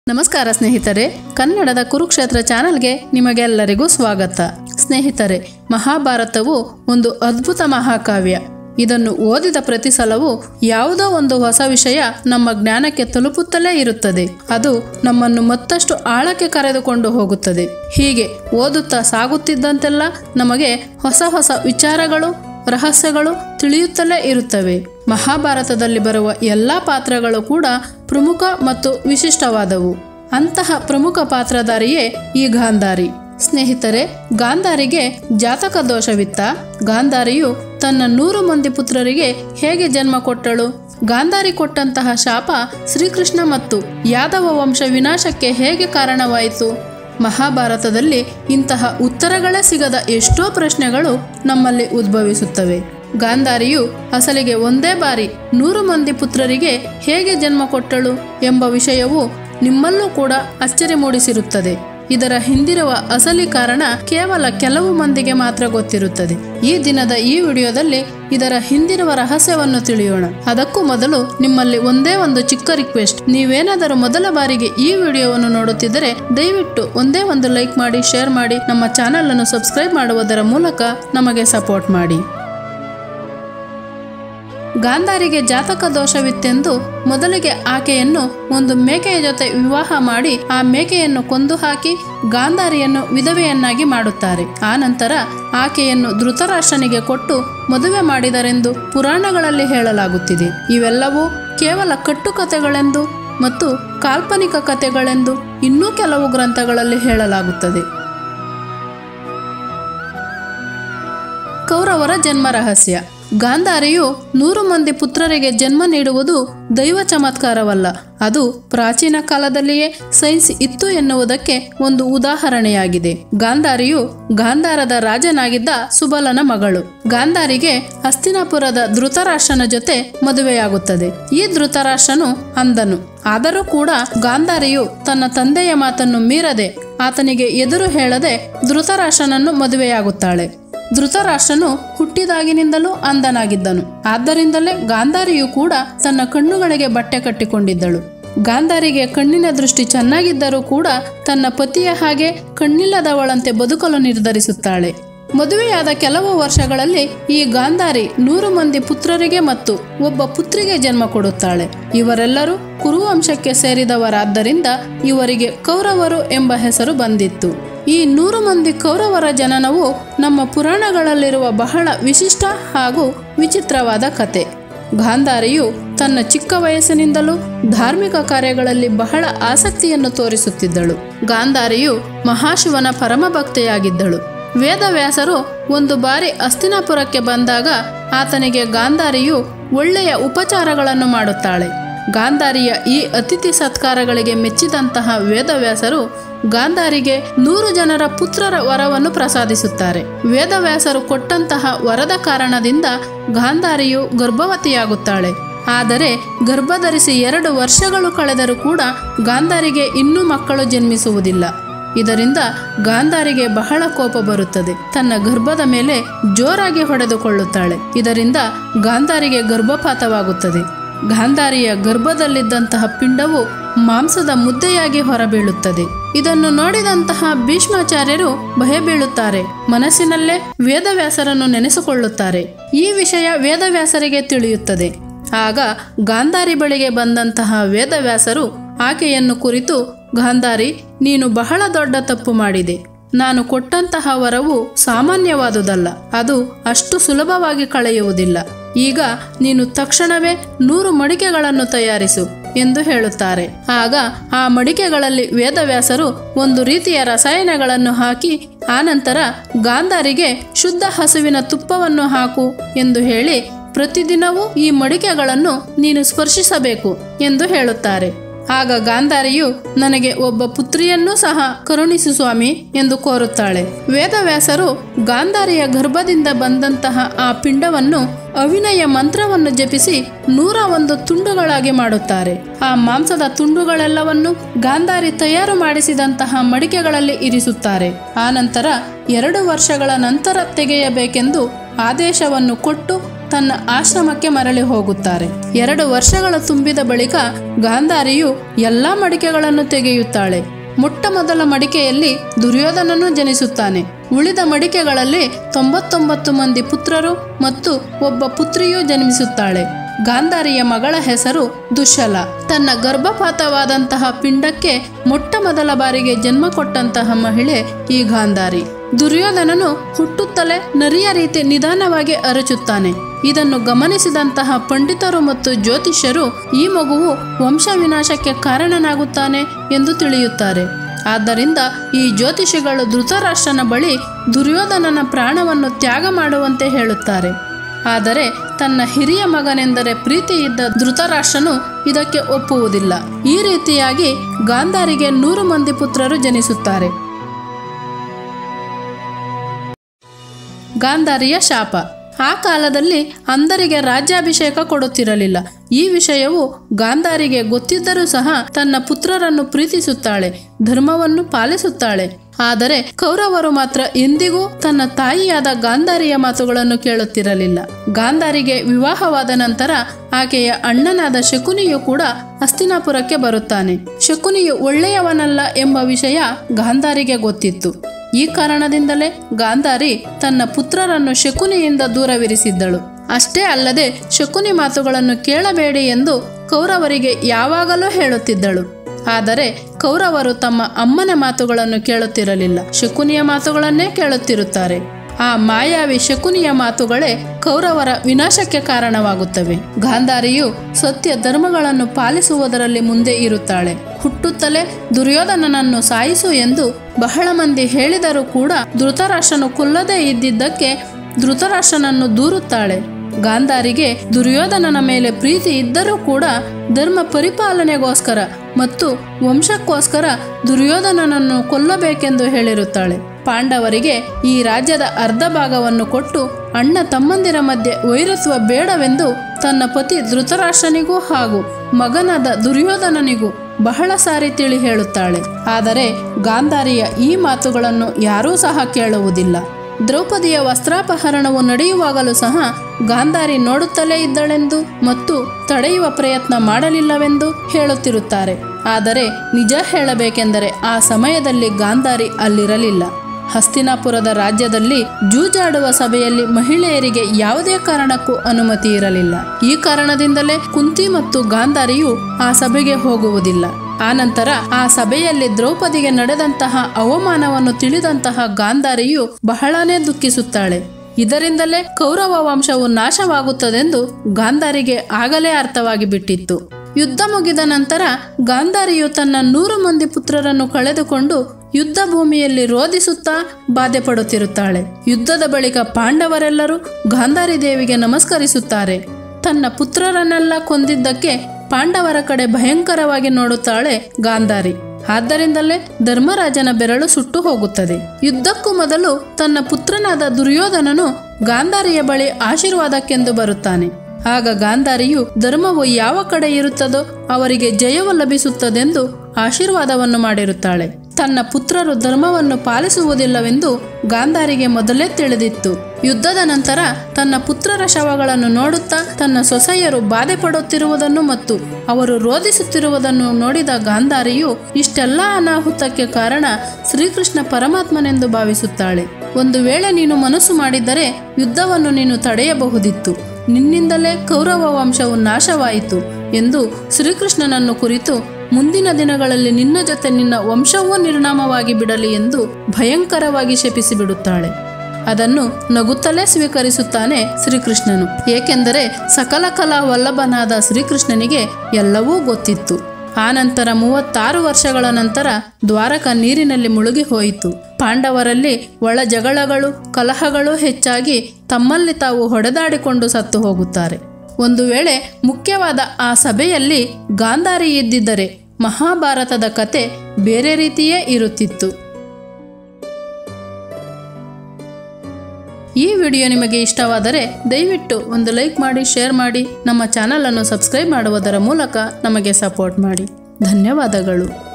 ನಮಸ್ಕಾರ ಸ್ನೇಹಿತರೆ ಕನ್ನಡದ ಕುರುಕ್ಷೇತ್ರ ಚಾನೆಲ್ಗೆ ನಿಮಗೆಲ್ಲರಿಗೂ ಸ್ವಾಗತ ಸ್ನೇಹಿತರೆ ಮಹಾಭಾರತವು ಒಂದು ಅದ್ಭುತ ಮಹಾಕಾವ್ಯ ಇದನ್ನು ಓದಿದ ಪ್ರತಿ ಸಲವೂ ಯಾವುದೋ ಒಂದು ಹೊಸ ವಿಷಯ ನಮ್ಮ ಜ್ಞಾನಕ್ಕೆ ತಲುಪುತ್ತಲೇ ಇರುತ್ತದೆ ಅದು ನಮ್ಮನ್ನು ಮತ್ತಷ್ಟು ಆಳಕ್ಕೆ ಕರೆದುಕೊಂಡು ಹೋಗುತ್ತದೆ ಹೀಗೆ ಓದುತ್ತಾ ಸಾಗುತ್ತಿದ್ದಂತೆಲ್ಲ ನಮಗೆ ಹೊಸ ಹೊಸ ವಿಚಾರಗಳು ರಹಸ್ಯಗಳು ತಿಳಿಯುತ್ತಲೇ ಇರುತ್ತವೆ ಮಹಾಭಾರತದಲ್ಲಿ ಬರುವ ಎಲ್ಲ ಪಾತ್ರಗಳು ಕೂಡ ಪ್ರಮುಖ ಮತ್ತು ವಿಶಿಷ್ಟವಾದವು ಅಂತಹ ಪ್ರಮುಖ ಪಾತ್ರಧಾರಿಯೇ ಈ ಗಾಂಧಾರಿ ಸ್ನೇಹಿತರೆ ಗಾಂಧಾರಿಗೆ ಜಾತಕ ದೋಷವಿತ್ತ ಗಾಂಧಾರಿಯು ತನ್ನ ನೂರು ಮಂದಿ ಪುತ್ರರಿಗೆ ಹೇಗೆ ಜನ್ಮ ಕೊಟ್ಟಳು ಗಾಂಧಾರಿ ಕೊಟ್ಟಂತಹ ಶಾಪ ಶ್ರೀಕೃಷ್ಣ ಮತ್ತು ಯಾದವ ವಂಶ ವಿನಾಶಕ್ಕೆ ಹೇಗೆ ಕಾರಣವಾಯಿತು ಮಹಾಭಾರತದಲ್ಲಿ ಇಂತಹ ಉತ್ತರಗಳೇ ಸಿಗದ ಎಷ್ಟೋ ಪ್ರಶ್ನೆಗಳು ನಮ್ಮಲ್ಲಿ ಉದ್ಭವಿಸುತ್ತವೆ ಗಾಂಧಾರಿಯು ಅಸಲಿಗೆ ಒಂದೇ ಬಾರಿ ನೂರು ಮಂದಿ ಪುತ್ರರಿಗೆ ಹೇಗೆ ಜನ್ಮ ಕೊಟ್ಟಳು ಎಂಬ ವಿಷಯವು ನಿಮ್ಮಲ್ಲೂ ಕೂಡ ಅಚ್ಚರಿ ಮೂಡಿಸಿರುತ್ತದೆ ಇದರ ಹಿಂದಿರುವ ಅಸಲಿ ಕಾರಣ ಕೇವಲ ಕೆಲವು ಮಂದಿಗೆ ಮಾತ್ರ ಗೊತ್ತಿರುತ್ತದೆ ಈ ದಿನದ ಈ ವಿಡಿಯೋದಲ್ಲಿ ಇದರ ಹಿಂದಿರುವ ರಹಸ್ಯವನ್ನು ತಿಳಿಯೋಣ ಅದಕ್ಕೂ ಮೊದಲು ನಿಮ್ಮಲ್ಲಿ ಒಂದೇ ಒಂದು ಚಿಕ್ಕ ರಿಕ್ವೆಸ್ಟ್ ನೀವೇನಾದರೂ ಮೊದಲ ಬಾರಿಗೆ ಈ ವಿಡಿಯೋವನ್ನು ನೋಡುತ್ತಿದ್ದರೆ ದಯವಿಟ್ಟು ಒಂದೇ ಒಂದು ಲೈಕ್ ಮಾಡಿ ಶೇರ್ ಮಾಡಿ ನಮ್ಮ ಚಾನೆಲ್ ಅನ್ನು ಸಬ್ಸ್ಕ್ರೈಬ್ ಮಾಡುವುದರ ಮೂಲಕ ನಮಗೆ ಸಪೋರ್ಟ್ ಮಾಡಿ ಗಾಂಧಾರಿಗೆ ಜಾತಕ ದೋಷವಿತ್ತೆಂದು ಮೊದಲಿಗೆ ಆಕೆಯನ್ನು ಒಂದು ಮೇಕೆಯ ಜೊತೆ ವಿವಾಹ ಮಾಡಿ ಆ ಮೇಕೆಯನ್ನು ಕೊಂದು ಹಾಕಿ ಗಾಂಧಾರಿಯನ್ನು ವಿಧವೆಯನ್ನಾಗಿ ಮಾಡುತ್ತಾರೆ ಆ ನಂತರ ಆಕೆಯನ್ನು ಧೃತರಾಷ್ಟ್ರನಿಗೆ ಕೊಟ್ಟು ಮದುವೆ ಮಾಡಿದರೆಂದು ಪುರಾಣಗಳಲ್ಲಿ ಹೇಳಲಾಗುತ್ತಿದೆ ಇವೆಲ್ಲವೂ ಕೇವಲ ಕಟ್ಟುಕತೆಗಳೆಂದು ಮತ್ತು ಕಾಲ್ಪನಿಕ ಕಥೆಗಳೆಂದು ಇನ್ನೂ ಕೆಲವು ಗ್ರಂಥಗಳಲ್ಲಿ ಹೇಳಲಾಗುತ್ತದೆ ಕೌರವರ ಜನ್ಮ ರಹಸ್ಯ ಗಾಂಧಾರಿಯು ನೂರು ಮಂದಿ ಪುತ್ರರಿಗೆ ಜನ್ಮ ನೀಡುವುದು ದೈವ ಚಮತ್ಕಾರವಲ್ಲ ಅದು ಪ್ರಾಚೀನ ಕಾಲದಲ್ಲಿಯೇ ಸೈನ್ಸ್ ಇತ್ತು ಎನ್ನುವುದಕ್ಕೆ ಒಂದು ಉದಾಹರಣೆಯಾಗಿದೆ ಗಾಂಧಾರಿಯು ಗಾಂಧಾರದ ರಾಜನಾಗಿದ್ದ ಸುಬಲನ ಮಗಳು ಗಾಂಧಾರಿಗೆ ಹಸ್ತಿನಾಪುರದ ಧೃತರಾಷ್ಟ್ರನ ಜೊತೆ ಮದುವೆಯಾಗುತ್ತದೆ ಈ ಧೃತರಾಷ್ಟ್ರನು ಅಂದನು ಆದರೂ ಕೂಡ ಗಾಂಧಾರಿಯು ತನ್ನ ತಂದೆಯ ಮಾತನ್ನು ಮೀರದೆ ಆತನಿಗೆ ಎದುರು ಹೇಳದೆ ಧೃತರಾಷ್ಟ್ರನನ್ನು ಮದುವೆಯಾಗುತ್ತಾಳೆ ಧೃತರಾಷ್ಟ್ರನು ಹುಟ್ಟಿದಾಗಿನಿಂದಲೂ ಅಂದನಾಗಿದ್ದನು ಆದ್ದರಿಂದಲೇ ಗಾಂಧಾರಿಯು ಕೂಡ ತನ್ನ ಕಣ್ಣುಗಳಿಗೆ ಬಟ್ಟೆ ಕಟ್ಟಿಕೊಂಡಿದ್ದಳು ಗಾಂಧಾರಿಗೆ ಕಣ್ಣಿನ ದೃಷ್ಟಿ ಚೆನ್ನಾಗಿದ್ದರೂ ಕೂಡ ತನ್ನ ಪತಿಯ ಹಾಗೆ ಕಣ್ಣಿಲ್ಲದವಳಂತೆ ಬದುಕಲು ನಿರ್ಧರಿಸುತ್ತಾಳೆ ಮದುವೆಯಾದ ಕೆಲವು ವರ್ಷಗಳಲ್ಲಿ ಈ ಗಾಂಧಾರಿ ನೂರು ಮಂದಿ ಪುತ್ರರಿಗೆ ಮತ್ತು ಒಬ್ಬ ಪುತ್ರಿಗೆ ಜನ್ಮ ಕೊಡುತ್ತಾಳೆ ಇವರೆಲ್ಲರೂ ಕುರುವಂಶಕ್ಕೆ ಸೇರಿದವರಾದ್ದರಿಂದ ಇವರಿಗೆ ಕೌರವರು ಎಂಬ ಹೆಸರು ಬಂದಿತ್ತು ಈ ನೂರು ಮಂದಿ ಕೌರವರ ಜನನವು ನಮ್ಮ ಪುರಾಣಗಳಲ್ಲಿರುವ ಬಹಳ ವಿಶಿಷ್ಟ ಹಾಗೂ ವಿಚಿತ್ರವಾದ ಕತೆ ಗಾಂಧಾರಿಯು ತನ್ನ ಚಿಕ್ಕ ವಯಸ್ಸಿನಿಂದಲೂ ಧಾರ್ಮಿಕ ಕಾರ್ಯಗಳಲ್ಲಿ ಬಹಳ ಆಸಕ್ತಿಯನ್ನು ತೋರಿಸುತ್ತಿದ್ದಳು ಗಾಂಧಾರಿಯು ಮಹಾಶಿವನ ಪರಮಭಕ್ತೆಯಾಗಿದ್ದಳು ವೇದವ್ಯಾಸರು ಒಂದು ಬಾರಿ ಅಸ್ತಿನಾಪುರಕ್ಕೆ ಬಂದಾಗ ಆತನಿಗೆ ಗಾಂಧಾರಿಯು ಒಳ್ಳೆಯ ಉಪಚಾರಗಳನ್ನು ಮಾಡುತ್ತಾಳೆ ಗಾಂಧಾರಿಯ ಈ ಅತಿಥಿ ಸತ್ಕಾರಗಳಿಗೆ ಮೆಚ್ಚಿದಂತಹ ವೇದವ್ಯಾಸರು ಗಾಂಧಾರಿಗೆ ನೂರು ಜನರ ಪುತ್ರರ ವರವನ್ನು ಪ್ರಸಾದಿಸುತ್ತಾರೆ ವೇದವ್ಯಾಸರು ಕೊಟ್ಟಂತಹ ವರದ ಕಾರಣದಿಂದ ಗಾಂಧಾರಿಯು ಗರ್ಭವತಿಯಾಗುತ್ತಾಳೆ ಆದರೆ ಗರ್ಭಧರಿಸಿ ಎರಡು ವರ್ಷಗಳು ಕಳೆದರೂ ಕೂಡ ಗಾಂಧಾರಿಗೆ ಇನ್ನೂ ಮಕ್ಕಳು ಜನ್ಮಿಸುವುದಿಲ್ಲ ಇದರಿಂದ ಗಾಂಧಾರಿಗೆ ಬಹಳ ಕೋಪ ಬರುತ್ತದೆ ತನ್ನ ಗರ್ಭದ ಮೇಲೆ ಜೋರಾಗಿ ಹೊಡೆದುಕೊಳ್ಳುತ್ತಾಳೆ ಇದರಿಂದ ಗಾಂಧಾರಿಗೆ ಗರ್ಭಪಾತವಾಗುತ್ತದೆ ಗಾಂಧಾರಿಯ ಗರ್ಭದಲ್ಲಿದ್ದಂತಹ ಪಿಂಡವು ಮಾಂಸದ ಮುದ್ದೆಯಾಗಿ ಹೊರಬೀಳುತ್ತದೆ ಇದನ್ನು ನೋಡಿದಂತಹ ಭೀಷ್ಮಾಚಾರ್ಯರು ಭಯಬೀಳುತ್ತಾರೆ ಮನಸ್ಸಿನಲ್ಲೇ ವೇದವ್ಯಾಸರನ್ನು ನೆನೆಸಿಕೊಳ್ಳುತ್ತಾರೆ ಈ ವಿಷಯ ವೇದವ್ಯಾಸರಿಗೆ ತಿಳಿಯುತ್ತದೆ ಆಗ ಗಾಂಧಾರಿ ಬಳಿಗೆ ಬಂದಂತಹ ವೇದವ್ಯಾಸರು ಆಕೆಯನ್ನು ಕುರಿತು ಗಾಂಧಾರಿ ನೀನು ಬಹಳ ದೊಡ್ಡ ತಪ್ಪು ಮಾಡಿದೆ ನಾನು ಕೊಟ್ಟಂತಹ ವರವು ಸಾಮಾನ್ಯವಾದುದಲ್ಲ ಅದು ಅಷ್ಟು ಸುಲಭವಾಗಿ ಕಳೆಯುವುದಿಲ್ಲ ಈಗ ನೀನು ತಕ್ಷಣವೇ ನೂರು ಮಡಿಕೆಗಳನ್ನು ತಯಾರಿಸು ಎಂದು ಹೇಳುತ್ತಾರೆ ಆಗ ಆ ಮಡಿಕೆಗಳಲ್ಲಿ ವೇದವ್ಯಾಸರು ಒಂದು ರೀತಿಯ ರಸಾಯನಗಳನ್ನು ಹಾಕಿ ಆನಂತರ ಗಾಂಧಾರಿಗೆ ಶುದ್ಧ ಹಸುವಿನ ತುಪ್ಪವನ್ನು ಹಾಕು ಎಂದು ಹೇಳಿ ಪ್ರತಿದಿನವೂ ಈ ಮಡಿಕೆಗಳನ್ನು ನೀನು ಸ್ಪರ್ಶಿಸಬೇಕು ಎಂದು ಹೇಳುತ್ತಾರೆ ಆಗ ಗಾಂಧಾರಿಯು ನನಗೆ ಒಬ್ಬ ಪುತ್ರಿಯನ್ನೂ ಸಹ ಕರುಣಿಸು ಸ್ವಾಮಿ ಎಂದು ಕೋರುತ್ತಾಳೆ ವೇದವ್ಯಾಸರು ಗಾಂಧಾರಿಯ ಗರ್ಭದಿಂದ ಬಂದಂತಹ ಆ ಪಿಂಡವನ್ನು ಅವಿನಯ ಮಂತ್ರವನ್ನು ಜಪಿಸಿ ನೂರ ಒಂದು ತುಂಡುಗಳಾಗಿ ಮಾಡುತ್ತಾರೆ ಆ ಮಾಂಸದ ತುಂಡುಗಳೆಲ್ಲವನ್ನು ಗಾಂಧಾರಿ ತಯಾರು ಮಾಡಿಸಿದಂತಹ ಮಡಿಕೆಗಳಲ್ಲಿ ಇರಿಸುತ್ತಾರೆ ಆನಂತರ ಎರಡು ವರ್ಷಗಳ ನಂತರ ತೆಗೆಯಬೇಕೆಂದು ಆದೇಶವನ್ನು ಕೊಟ್ಟು ತನ್ನ ಆಶ್ರಮಕ್ಕೆ ಮರಳಿ ಹೋಗುತ್ತಾರೆ ಎರಡು ವರ್ಷಗಳ ತುಂಬಿದ ಬಳಿಕ ಗಾಂಧಾರಿಯು ಎಲ್ಲಾ ಮಡಿಕೆಗಳನ್ನು ತೆಗೆಯುತ್ತಾಳೆ ಮೊಟ್ಟ ಮೊದಲ ಮಡಿಕೆಯಲ್ಲಿ ದುರ್ಯೋಧನನು ಜನಿಸುತ್ತಾನೆ ಉಳಿದ ಮಡಿಕೆಗಳಲ್ಲಿ ತೊಂಬತ್ತೊಂಬತ್ತು ಮಂದಿ ಪುತ್ರರು ಮತ್ತು ಒಬ್ಬ ಪುತ್ರಿಯೂ ಜನ್ಮಿಸುತ್ತಾಳೆ ಗಾಂಧಾರಿಯ ಮಗಳ ಹೆಸರು ದುಶ್ಶಲ ತನ್ನ ಗರ್ಭಪಾತವಾದಂತಹ ಪಿಂಡಕ್ಕೆ ಮೊಟ್ಟ ಮೊದಲ ಬಾರಿಗೆ ಜನ್ಮ ಕೊಟ್ಟಂತಹ ಮಹಿಳೆ ಈ ಗಾಂಧಾರಿ ದುರ್ಯೋಧನನು ಹುಟ್ಟುತ್ತಲೇ ನರಿಯ ರೀತಿ ನಿಧಾನವಾಗಿ ಅರಚುತ್ತಾನೆ ಇದನ್ನು ಗಮನಿಸಿದಂತಹ ಪಂಡಿತರು ಮತ್ತು ಜ್ಯೋತಿಷ್ಯರು ಈ ಮಗುವು ವಂಶ ವಿನಾಶಕ್ಕೆ ಕಾರಣನಾಗುತ್ತಾನೆ ಎಂದು ತಿಳಿಯುತ್ತಾರೆ ಆದ್ದರಿಂದ ಈ ಜ್ಯೋತಿಷಿಗಳು ಧೃತರಾಷ್ಟ್ರನ ಬಳಿ ದುರ್ಯೋಧನನ ಪ್ರಾಣವನ್ನು ತ್ಯಾಗ ಮಾಡುವಂತೆ ಹೇಳುತ್ತಾರೆ ಆದರೆ ತನ್ನ ಹಿರಿಯ ಮಗನೆಂದರೆ ಪ್ರೀತಿ ಇದ್ದ ಧೃತರಾಷ್ಟ್ರನು ಇದಕ್ಕೆ ಒಪ್ಪುವುದಿಲ್ಲ ಈ ರೀತಿಯಾಗಿ ಗಾಂಧಾರಿಗೆ ನೂರು ಮಂದಿ ಪುತ್ರರು ಜನಿಸುತ್ತಾರೆ ಗಾಂಧಾರಿಯ ಶಾಪ ಆ ಕಾಲದಲ್ಲಿ ಅಂದರಿಗೆ ರಾಜ್ಯಾಭಿಷೇಕ ಕೊಡುತ್ತಿರಲಿಲ್ಲ ಈ ವಿಷಯವು ಗಾಂಧಾರಿಗೆ ಗೊತ್ತಿದ್ದರೂ ಸಹ ತನ್ನ ಪುತ್ರರನ್ನು ಪ್ರೀತಿಸುತ್ತಾಳೆ ಧರ್ಮವನ್ನು ಪಾಲಿಸುತ್ತಾಳೆ ಆದರೆ ಕೌರವರು ಮಾತ್ರ ಎಂದಿಗೂ ತನ್ನ ತಾಯಿಯಾದ ಗಾಂಧಾರಿಯ ಮಾತುಗಳನ್ನು ಕೇಳುತ್ತಿರಲಿಲ್ಲ ಗಾಂಧಾರಿಗೆ ವಿವಾಹವಾದ ನಂತರ ಆಕೆಯ ಅಣ್ಣನಾದ ಶಕುನಿಯು ಕೂಡ ಹಸ್ತಿನಾಪುರಕ್ಕೆ ಬರುತ್ತಾನೆ ಶಕುನಿಯು ಒಳ್ಳೆಯವನಲ್ಲ ಎಂಬ ವಿಷಯ ಗಾಂಧಾರಿಗೆ ಗೊತ್ತಿತ್ತು ಈ ಕಾರಣದಿಂದಲೇ ಗಾಂಧಾರಿ ತನ್ನ ಪುತ್ರರನ್ನು ಶಕುನಿಯಿಂದ ದೂರವಿರಿಸಿದ್ದಳು ಅಷ್ಟೇ ಅಲ್ಲದೆ ಶಕುನಿ ಮಾತುಗಳನ್ನು ಕೇಳಬೇಡಿ ಎಂದು ಕೌರವರಿಗೆ ಯಾವಾಗಲೂ ಹೇಳುತ್ತಿದ್ದಳು ಆದರೆ ಕೌರವರು ತಮ್ಮ ಅಮ್ಮನ ಮಾತುಗಳನ್ನು ಕೇಳುತ್ತಿರಲಿಲ್ಲ ಶಕುನಿಯ ಮಾತುಗಳನ್ನೇ ಕೇಳುತ್ತಿರುತ್ತಾರೆ ಆ ಮಾಯಾವಿ ಶಕುನಿಯ ಮಾತುಗಳೇ ಕೌರವರ ವಿನಾಶಕ್ಕೆ ಕಾರಣವಾಗುತ್ತವೆ ಗಾಂಧಾರಿಯು ಸತ್ಯ ಧರ್ಮಗಳನ್ನು ಪಾಲಿಸುವುದರಲ್ಲಿ ಮುಂದೆ ಇರುತ್ತಾಳೆ ಹುಟ್ಟುತ್ತಲೇ ದುರ್ಯೋಧನನನ್ನು ಸಾಯಿಸು ಎಂದು ಬಹಳ ಮಂದಿ ಹೇಳಿದರೂ ಕೂಡ ಧೃತರಾಷ್ಟ್ರನು ಕೊಲ್ಲದೇ ಇದ್ದಿದ್ದಕ್ಕೆ ಧೃತರಾಷ್ಟ್ರನನ್ನು ದೂರುತ್ತಾಳೆ ಗಾಂಧಾರಿಗೆ ದುರ್ಯೋಧನನ ಮೇಲೆ ಪ್ರೀತಿ ಇದ್ದರೂ ಕೂಡ ಧರ್ಮ ಪರಿಪಾಲನೆಗೋಸ್ಕರ ಮತ್ತು ವಂಶಕ್ಕೋಸ್ಕರ ದುರ್ಯೋಧನನನ್ನು ಕೊಲ್ಲಬೇಕೆಂದು ಹೇಳಿರುತ್ತಾಳೆ ಪಾಂಡವರಿಗೆ ಈ ರಾಜ್ಯದ ಅರ್ಧ ಭಾಗವನ್ನು ಕೊಟ್ಟು ಅಣ್ಣ ತಮ್ಮಂದಿರ ಮಧ್ಯೆ ವೈರತ್ವ ಬೇಡವೆಂದು ತನ್ನ ಪತಿ ಧೃತರಾಷ್ಟ್ರನಿಗೂ ಹಾಗೂ ಮಗನಾದ ದುರ್ಯೋಧನನಿಗೂ ಬಹಳ ಸಾರಿ ತಿಳಿ ಹೇಳುತ್ತಾಳೆ ಆದರೆ ಗಾಂಧಾರಿಯ ಈ ಮಾತುಗಳನ್ನು ಯಾರೂ ಸಹ ಕೇಳುವುದಿಲ್ಲ ದ್ರೌಪದಿಯ ವಸ್ತ್ರಾಪಹರಣವು ನಡೆಯುವಾಗಲೂ ಸಹ ಗಾಂಧಾರಿ ನೋಡುತ್ತಲೇ ಇದ್ದಳೆಂದು ಮತ್ತು ತಡೆಯುವ ಪ್ರಯತ್ನ ಮಾಡಲಿಲ್ಲವೆಂದು ಹೇಳುತ್ತಿರುತ್ತಾರೆ ಆದರೆ ನಿಜ ಹೇಳಬೇಕೆಂದರೆ ಆ ಸಮಯದಲ್ಲಿ ಗಾಂಧಾರಿ ಅಲ್ಲಿರಲಿಲ್ಲ ಹಸ್ತಿನಾಪುರದ ರಾಜ್ಯದಲ್ಲಿ ಜೂಜಾಡುವ ಸಭೆಯಲ್ಲಿ ಮಹಿಳೆಯರಿಗೆ ಯಾವುದೇ ಕಾರಣಕ್ಕೂ ಅನುಮತಿ ಇರಲಿಲ್ಲ ಈ ಕಾರಣದಿಂದಲೇ ಕುಂತಿ ಮತ್ತು ಗಾಂಧಾರಿಯು ಆ ಸಭೆಗೆ ಹೋಗುವುದಿಲ್ಲ ಆನಂತರ ಆ ಸಭೆಯಲ್ಲಿ ದ್ರೌಪದಿಗೆ ನಡೆದಂತಹ ಅವಮಾನವನ್ನು ತಿಳಿದಂತಹ ಗಾಂಧಾರಿಯು ಬಹಳನೇ ದುಃಖಿಸುತ್ತಾಳೆ ಇದರಿಂದಲೇ ಕೌರವ ವಂಶವು ನಾಶವಾಗುತ್ತದೆಂದು ಗಾಂಧಾರಿಗೆ ಆಗಲೇ ಅರ್ಥವಾಗಿ ಬಿಟ್ಟಿತ್ತು ಯುದ್ಧ ಮುಗಿದ ನಂತರ ಗಾಂಧಾರಿಯು ತನ್ನ ನೂರು ಮಂದಿ ಪುತ್ರರನ್ನು ಕಳೆದುಕೊಂಡು ಯುದ್ಧ ಭೂಮಿಯಲ್ಲಿ ರೋಧಿಸುತ್ತಾ ಬಾಧೆ ಪಡುತ್ತಿರುತ್ತಾಳೆ ಯುದ್ಧದ ಬಳಿಕ ಪಾಂಡವರೆಲ್ಲರೂ ಗಾಂಧಾರಿ ದೇವಿಗೆ ನಮಸ್ಕರಿಸುತ್ತಾರೆ ತನ್ನ ಪುತ್ರರನ್ನೆಲ್ಲ ಕೊಂದಿದ್ದಕ್ಕೆ ಪಾಂಡವರ ಕಡೆ ಭಯಂಕರವಾಗಿ ನೋಡುತ್ತಾಳೆ ಗಾಂಧಾರಿ ಆದ್ದರಿಂದಲೇ ಧರ್ಮರಾಜನ ಬೆರಳು ಸುಟ್ಟು ಹೋಗುತ್ತದೆ ಯುದ್ಧಕ್ಕೂ ಮೊದಲು ತನ್ನ ಪುತ್ರನಾದ ದುರ್ಯೋಧನನು ಗಾಂಧಾರಿಯ ಬಳಿ ಆಶೀರ್ವಾದಕ್ಕೆಂದು ಬರುತ್ತಾನೆ ಆಗ ಗಾಂಧಾರಿಯು ಧರ್ಮವು ಯಾವ ಕಡೆ ಇರುತ್ತದೋ ಅವರಿಗೆ ಜಯವು ಲಭಿಸುತ್ತದೆಂದು ಆಶೀರ್ವಾದವನ್ನು ಮಾಡಿರುತ್ತಾಳೆ ತನ್ನ ಪುತ್ರರು ಧರ್ಮವನ್ನು ಪಾಲಿಸುವುದಿಲ್ಲವೆಂದು ಗಾಂಧಾರಿಗೆ ಮೊದಲೇ ತಿಳಿದಿತ್ತು ಯುದ್ಧದ ನಂತರ ತನ್ನ ಪುತ್ರರ ಶವಗಳನ್ನು ನೋಡುತ್ತಾ ತನ್ನ ಸೊಸೆಯರು ಬಾಧೆ ಪಡುತ್ತಿರುವುದನ್ನು ಮತ್ತು ಅವರು ರೋಧಿಸುತ್ತಿರುವುದನ್ನು ನೋಡಿದ ಗಾಂಧಾರಿಯು ಇಷ್ಟೆಲ್ಲ ಅನಾಹುತಕ್ಕೆ ಕಾರಣ ಶ್ರೀಕೃಷ್ಣ ಪರಮಾತ್ಮನೆಂದು ಭಾವಿಸುತ್ತಾಳೆ ಒಂದು ವೇಳೆ ನೀನು ಮನಸ್ಸು ಮಾಡಿದ್ದರೆ ಯುದ್ಧವನ್ನು ನೀನು ತಡೆಯಬಹುದಿತ್ತು ನಿನ್ನಿಂದಲೇ ಕೌರವ ವಂಶವು ನಾಶವಾಯಿತು ಎಂದು ಶ್ರೀಕೃಷ್ಣನನ್ನು ಕುರಿತು ಮುಂದಿನ ದಿನಗಳಲ್ಲಿ ನಿನ್ನ ಜೊತೆ ನಿನ್ನ ವಂಶವೂ ನಿರ್ನಾಮವಾಗಿ ಬಿಡಲಿ ಎಂದು ಭಯಂಕರವಾಗಿ ಶಪಿಸಿ ಬಿಡುತ್ತಾಳೆ ಅದನ್ನು ನಗುತ್ತಲೇ ಸ್ವೀಕರಿಸುತ್ತಾನೆ ಶ್ರೀಕೃಷ್ಣನು ಏಕೆಂದರೆ ಸಕಲ ಕಲಾ ವಲ್ಲಭನಾದ ಶ್ರೀಕೃಷ್ಣನಿಗೆ ಎಲ್ಲವೂ ಗೊತ್ತಿತ್ತು ಆನಂತರ ಮೂವತ್ತಾರು ವರ್ಷಗಳ ನಂತರ ದ್ವಾರಕ ನೀರಿನಲ್ಲಿ ಮುಳುಗಿ ಹೋಯಿತು ಪಾಂಡವರಲ್ಲಿ ಒಳ ಜಗಳಗಳು ಕಲಹಗಳು ಹೆಚ್ಚಾಗಿ ತಮ್ಮಲ್ಲಿ ತಾವು ಹೊಡೆದಾಡಿಕೊಂಡು ಸತ್ತು ಹೋಗುತ್ತಾರೆ ಒಂದು ವೇಳೆ ಮುಖ್ಯವಾದ ಆ ಸಭೆಯಲ್ಲಿ ಗಾಂಧಾರಿ ಇದ್ದಿದ್ದರೆ ಮಹಾಭಾರತದ ಕತೆ ಬೇರೆ ರೀತಿಯೇ ಇರುತ್ತಿತ್ತು ಈ ವಿಡಿಯೋ ನಿಮಗೆ ಇಷ್ಟವಾದರೆ ದಯವಿಟ್ಟು ಒಂದು ಲೈಕ್ ಮಾಡಿ ಶೇರ್ ಮಾಡಿ ನಮ್ಮ ಚಾನಲನ್ನು ಸಬ್ಸ್ಕ್ರೈಬ್ ಮಾಡುವುದರ ಮೂಲಕ ನಮಗೆ ಸಪೋರ್ಟ್ ಮಾಡಿ ಧನ್ಯವಾದಗಳು